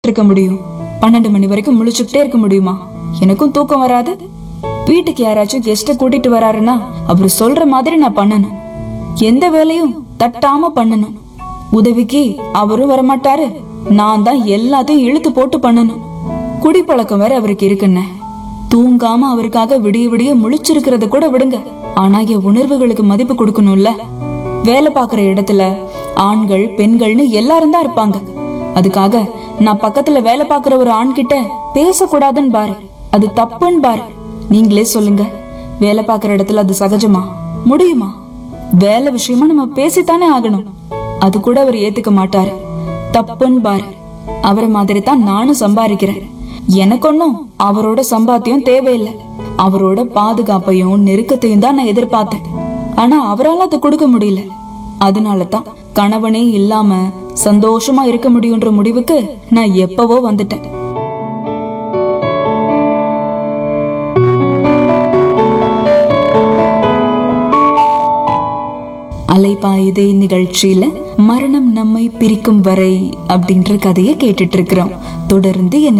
இருக்க முடியும் பன்னெண்டு மணி வரைக்கும் முழிச்சுக்கிட்டே இருக்க முடியுமா எனக்கும் தூக்கம் வராது வீட்டுக்கு யாராச்சும் கெஸ்ட கூட்டிட்டு வராருன்னா அவர் சொல்ற மாதிரி நான் பண்ணணும் எந்த வேலையும் தட்டாம பண்ணணும் உதவிக்கு அவரும் வரமாட்டாரு நான் தான் எல்லாத்தையும் இழுத்து போட்டு பண்ணணும் குடிப்பழக்கம் வேற அவருக்கு இருக்குன்னு தூங்காம அவருக்காக விடிய விடிய முழிச்சிருக்கிறத கூட விடுங்க ஆனா என் உணர்வுகளுக்கு மதிப்பு கொடுக்கணும்ல வேலை பார்க்குற இடத்துல ஆண்கள் பெண்கள்னு எல்லாரும் தான் இருப்பாங்க அதுக்காக நான் பக்கத்துல வேலை பார்க்குற ஒரு ஆண் கிட்ட பேசக்கூடாதுன்னு பாரு அது தப்புன்னு பாரு நீங்களே சொல்லுங்க வேலை பார்க்குற இடத்துல அது சகஜமா முடியுமா வேலை விஷயமா நம்ம பேசித்தானே ஆகணும் அது கூட அவர் ஏத்துக்க மாட்டாரு தப்புன்னு பாரு அவரை மாதிரி தான் நானும் சம்பாதிக்கிறேன் எனக்கு ஒன்னும் அவரோட சம்பாத்தியம் தேவையில்லை அவரோட பாதுகாப்பையும் நெருக்கத்தையும் தான் நான் எதிர்பார்த்தேன் ஆனா அவரால அதை கொடுக்க முடியல அதனால தான் கணவனே இல்லாம சந்தோஷமா இருக்க முடியுன்ற முடிவுக்கு நான் எப்பவோ வந்துட்டேன் அலைபாயுதே நிகழ்ச்சியில மரணம் நம்மை பிரிக்கும் வரை அப்படின்ற கதையை கேட்டுட்டு இருக்கிறோம் தொடர்ந்து என்ன